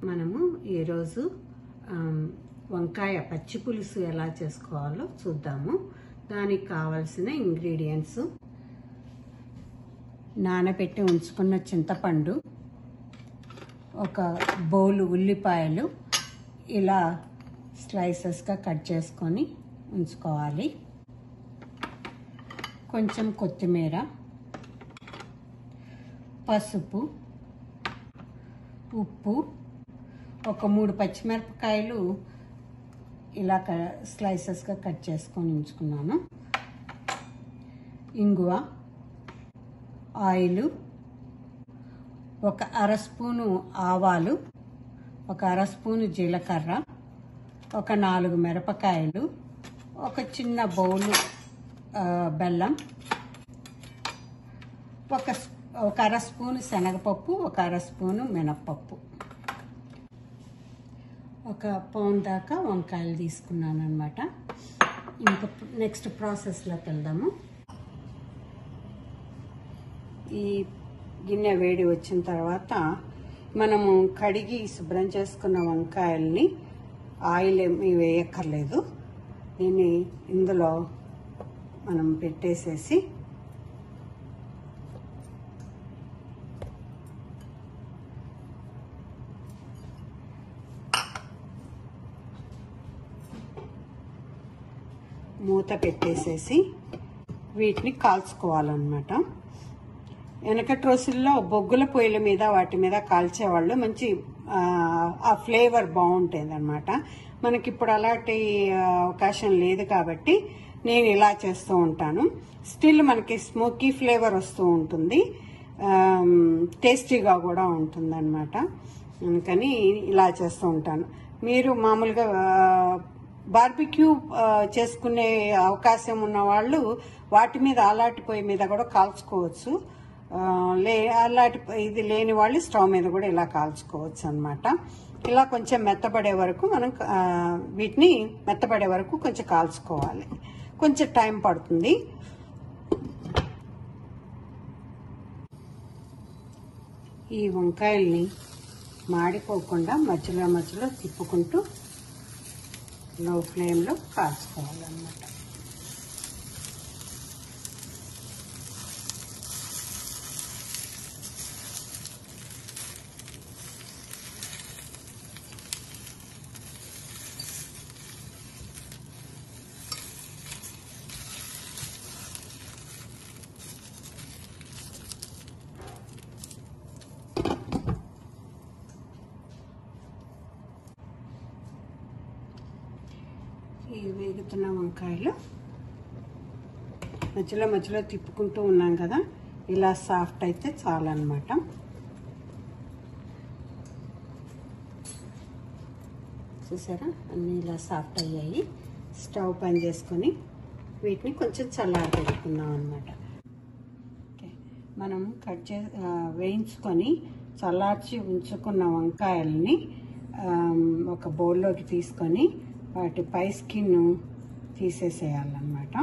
మనము ఈరోజు ఆమ్, వంకాయ పచ్చి పులుసు ఎలా చేసుకోవాలో చూద్దాము దానికి కావలసిన ఇంగ్రీడియంట్స్ నానబెట్టి ఉంచుకున్న చింతపండు ఒక బౌలు ఉల్లిపాయలు ఇలా స్లైసెస్గా కట్ చేసుకొని ఉంచుకోవాలి కొంచెం కొత్తిమీర పసుపు ఉప్పు ఒక మూడు పచ్చిమిరపకాయలు ఇలా క స్లైసెస్గా కట్ చేసుకొని ఉంచుకున్నాను ఇంగువ ఆయిల్ ఒక అర స్పూను ఆవాలు ఒక అర స్పూను జీలకర్ర ఒక నాలుగు మిరపకాయలు ఒక చిన్న బౌలు ఆ, బెల్లం ఒక స్- ఒక అర స్పూను శనగపప్పు ఒక అర స్పూను మినప్పప్పు ఒక పౌన్ దాకా వంకాయలు తీసుకున్నాను అనమాట ఇంకా నెక్స్ట్ ప్రాసెస్లోకి వెళ్దాము ఈ గిన్నె వేడి వచ్చిన తర్వాత మనము కడిగి శుభ్రం చేసుకున్న వంకాయల్ని ఆయిల్ ఏమి వేయక్కర్లేదు దీన్ని ఇందులో మనం పెట్టేసేసి మూత పెట్టేసేసి వీటిని కాల్చుకోవాలన్నమాట వెనకటి రోజుల్లో బొగ్గుల పొయ్యిల మీద వాటి మీద కాల్చేవాళ్ళు మంచి ఆ, ఆ ఫ్లేవర్ బాగుంటుంది అనమాట మనకి ఇప్పుడు అలాంటి ఆ, అవకాశం లేదు కాబట్టి నేను ఇలా చేస్తూ ఉంటాను స్టిల్ మనకి స్మోకీ ఫ్లేవర్ వస్తూ ఉంటుంది టేస్టీగా కూడా ఉంటుంది అనమాట అందుకని ఇలా చేస్తూ ఉంటాను మీరు మామూలుగా బార్బిక్యూ చేసుకునే అవకాశం ఉన్న వాళ్ళు వాటి మీద అలాంటి పొయ్యి మీద కూడా కాల్చుకోవచ్చు ఆ, లే అలాంటి ఇది లేని వాళ్ళు స్టవ్ మీద కూడా ఇలా కాల్చుకోవచ్చు అనమాట ఇలా కొంచెం మెత్తబడే వరకు మనం ఆ, వీటిని మెత్తబడే వరకు కొంచెం కాల్చుకోవాలి కొంచెం టైం పడుతుంది ఈ వంకాయల్ని మాడిపోకుండా మధ్యలో మధ్యలో తిప్పుకుంటూ లో ఫ్లేమ్లో కాల్చుకోవాలన్నమాట ఈ వేగుతున్న వంకాయలు మధ్యలో మధ్యలో తిప్పుకుంటూ ఉన్నాం కదా ఇలా సాఫ్ట్ అయితే చాలన్నమాట చూసారా అన్నీ ఇలా సాఫ్ట్ అయ్యాయి స్టవ్ పని చేసుకొని వీటిని కొంచెం చల్లారి పెట్టుకుందాం అనమాట ఓకే మనం కట్ చే ఆ, వేయించుకొని చల్లార్చి ఉంచుకున్న వంకాయల్ని ఆమ్, ఒక బౌల్లోకి తీసుకొని వాటి పై స్కిన్ తీసేసేయాలన్నమాట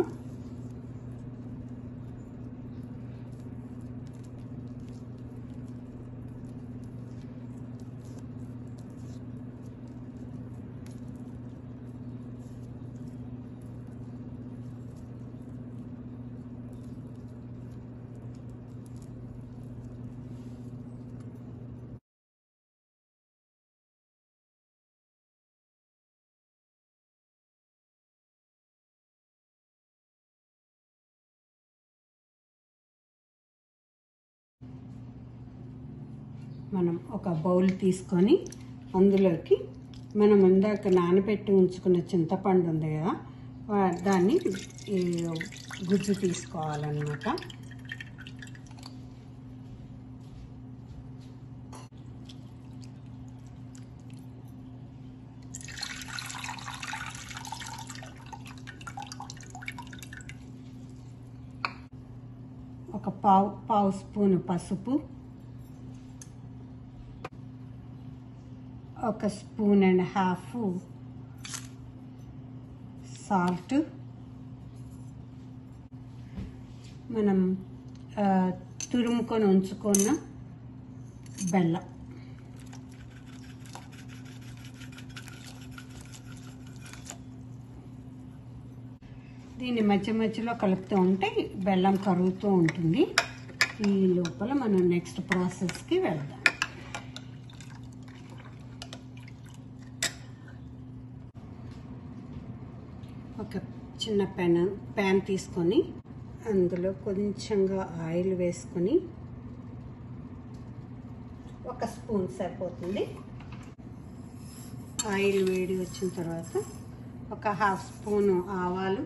మనం ఒక బౌల్ తీసుకొని అందులోకి మనం ఇందాక నానబెట్టి ఉంచుకున్న చింతపండు ఉంది కదా వా- దాన్ని ఈ గుజ్జు తీసుకోవాలన్నమాట ఒక పావు పావు స్పూను పసుపు ఒక స్పూన్ అండ్ హాఫ్ సాల్ట్ మనం ఆ, తురుముకొని ఉంచుకున్న బెల్లం దీన్ని మధ్య మధ్యలో కలుపుతూ ఉంటే బెల్లం కరుగుతూ ఉంటుంది ఈ లోపల మనం నెక్స్ట్ ప్రాసెస్కి వెళ్దాం ఒక చిన్న పెన్ ప్యాన్ తీసుకొని అందులో కొంచెంగా ఆయిల్ వేసుకొని ఒక స్పూన్ సరిపోతుంది ఆయిల్ వేడి వచ్చిన తర్వాత ఒక హాఫ్ స్పూను ఆవాలు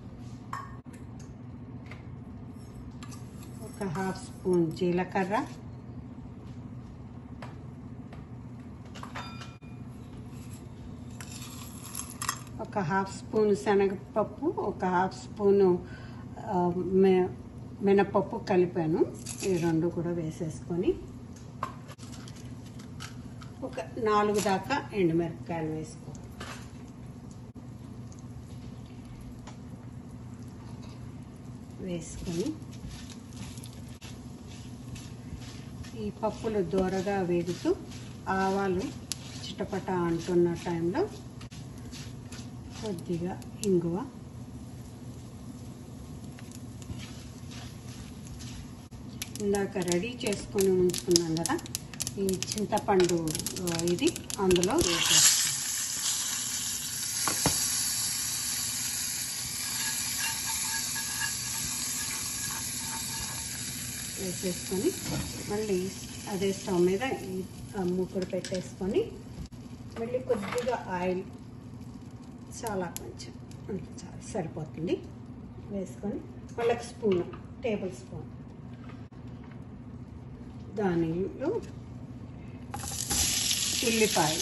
ఒక హాఫ్ స్పూన్ జీలకర్ర ఒక హాఫ్ స్పూన్ శనగపప్పు ఒక హాఫ్ స్పూను ఆ, మె- మినపప్పు కలిపాను ఈ రెండు కూడా వేసేసుకొని ఒక నాలుగు దాకా ఎండుమిరపకాయలు వేసుకో వేసుకొని ఈ పప్పులు దూరగా వేగుతూ ఆవాలు చిటపట అంటున్న టైంలో కొద్దిగా ఇంగువ ఇందాక రెడీ చేసుకొని ఉంచుకున్నాం కదా ఈ చింతపండు ఆ, ఇది అందులో వేసేస్తాం వేసేసుకొని మళ్ళీ అదే స్టవ్ మీద ఈ ఆ మూకుడు పెట్టేసుకొని మళ్ళీ కొద్దిగా ఆయిల్ చాలా కొంచెం అంత చాలా సరిపోతుంది వేసుకొని మళ్ళీ స్పూన్ టేబుల్ స్పూన్ దానిలో ఉల్లిపాయలు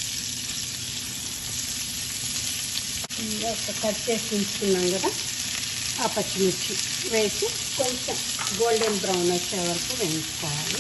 ఇంకా ఒక కట్ చేసి ఉంచుకున్నాం కదా ఆ పచ్చిమిర్చి వేసి కొంచెం గోల్డెన్ బ్రౌన్ వచ్చే వరకు వేయించుకోవాలి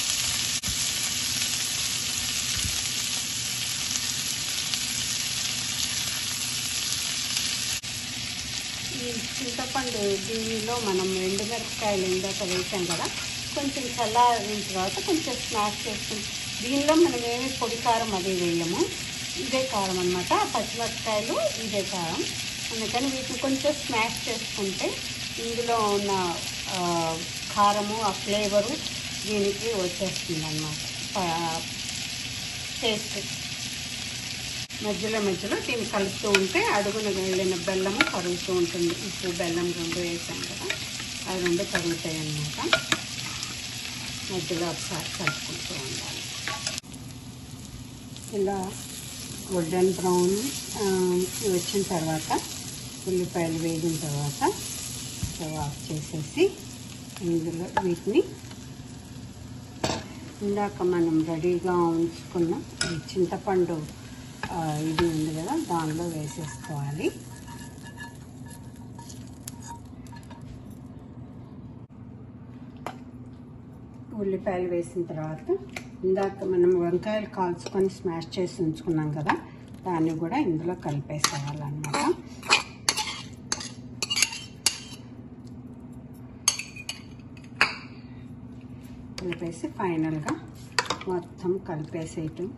ఈ చింతపండు దీనిలో మనం ఎండుమిరపకాయలు ఎందాక వేసాం కదా కొంచెం చల్లారిన తర్వాత కొంచెం స్మాష్ చేసుకుని దీనిలో మనం ఏమి పొడి కారం అది వేయము ఇదే కారం అనమాట పచ్చిమిరపకాయలు ఇదే కారం అందుకని వీటిని కొంచెం స్మాష్ చేసుకుంటే ఇందులో ఉన్న ఆ, కారము ఆ ఫ్లేవరు దీనికి వచ్చేస్తుంది అనమాట టేస్ట్ మధ్యలో మధ్యలో దీన్ని కలుపుతూ ఉంటే అడుగున వెళ్ళిన బెల్లము కరుగుతూ ఉంటుంది ఉప్పు బెల్లం రెండు వేసాం కదా అవి రెండు కరుగుతాయి అన్నమాట మధ్యలో ఒకసారి కలుపుకుంటూ ఉండాలి ఇలా గోల్డెన్ బ్రౌన్ ఆ, వచ్చిన తర్వాత ఉల్లిపాయలు వేగిన తర్వాత స్టవ్ ఆఫ్ చేసేసి ఇందులో వీటిని ఇందాక మనం రెడీగా ఉంచుకున్న ఈ చింతపండు ఆ, ఇది ఉంది కదా దానిలో వేసేసుకోవాలి ఉల్లిపాయలు వేసిన తర్వాత ఇందాక మనం వంకాయలు కాల్చుకొని స్మాష్ చేసి ఉంచుకున్నాం కదా దాన్ని కూడా ఇందులో కలిపేసేయాలన్నమాట కలిపేసి ఫైనల్గా మొత్తం కలిపేసేయటం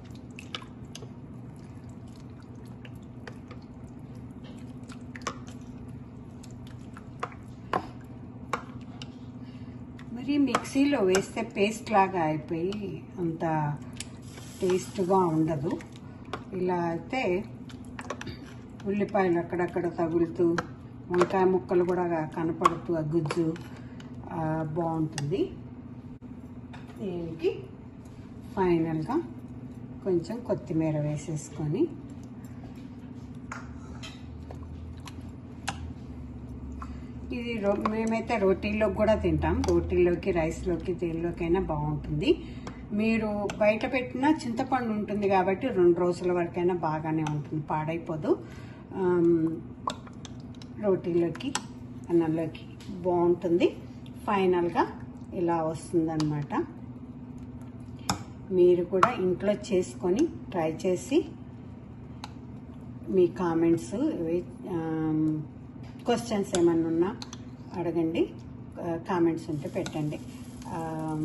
మరి మిక్సీలో వేస్తే పేస్ట్ లాగా అయిపోయి అంత టేస్ట్గా ఉండదు ఇలా అయితే ఉల్లిపాయలు అక్కడక్కడ తగులుతూ వంకాయ ముక్కలు కూడా కనపడుతూ ఆ గుజ్జు ఆ, బాగుంటుంది దీనికి ఫైనల్గా కొంచెం కొత్తిమీర వేసేసుకొని ఇది రో మేమైతే రోటీల్లోకి కూడా తింటాం రోటీల్లోకి రైస్లోకి దేనిలోకైనా బాగుంటుంది మీరు బయట పెట్టిన చింతపండు ఉంటుంది కాబట్టి రెండు రోజుల వరకైనా బాగానే ఉంటుంది పాడైపోదు ఆమ్, రోటీలోకి అన్నంలోకి బాగుంటుంది ఫైనల్గా ఇలా వస్తుందన్నమాట మీరు కూడా ఇంట్లో చేసుకొని ట్రై చేసి మీ కామెంట్స్ క్వశ్చన్స్ ఏమన్నా ఉన్నా అడగండి కామెంట్స్ ఉంటే పెట్టండి ఆమ్,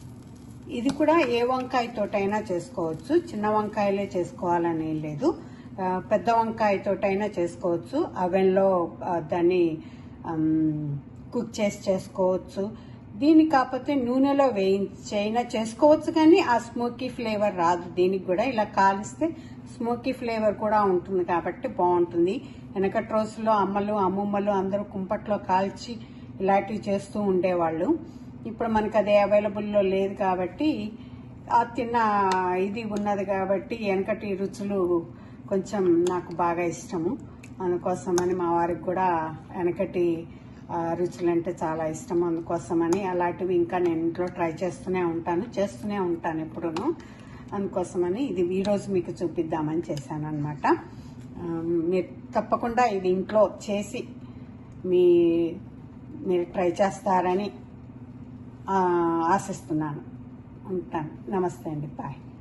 ఇది కూడా ఏ వంకాయతోటైనా చేసుకోవచ్చు చిన్న వంకాయలే చేసుకోవాలని ఏం లేదు ఆ, పెద్ద వంకాయతోటైనా చేసుకోవచ్చు అవెన్లో ఆ, దాన్ని ఆమ్, కుక్ చేసి చేసుకోవచ్చు దీన్ని కాకపోతే నూనెలో వేయించైనా చేసుకోవచ్చు కానీ ఆ స్మోకీ ఫ్లేవర్ రాదు దీనికి కూడా ఇలా కాలిస్తే స్మోకీ ఫ్లేవర్ కూడా ఉంటుంది కాబట్టి బాగుంటుంది వెనకటి రోజుల్లో అమ్మలు అమ్మమ్మలు అందరూ కుంపట్లో కాల్చి ఇలాంటివి చేస్తూ ఉండేవాళ్ళు ఇప్పుడు మనకు అది అవైలబుల్లో లేదు కాబట్టి ఆ తిన్న ఇది ఉన్నది కాబట్టి వెనకటి రుచులు కొంచెం నాకు బాగా ఇష్టము అందుకోసమని మా వారికి కూడా వెనకటి ఆ, రుచులంటే చాలా ఇష్టం అందుకోసమని అలాంటివి ఇంకా నేను ఇంట్లో ట్రై చేస్తూనే ఉంటాను చేస్తూనే ఉంటాను ఎప్పుడూను అందుకోసమని ఇది ఈరోజు మీకు చూపిద్దామని చేశాను అనమాట మీరు తప్పకుండా ఇది ఇంట్లో చేసి మీ మీరు ట్రై చేస్తారని ఆ, ఆశిస్తున్నాను ఉంటాను నమస్తే అండి బాయ్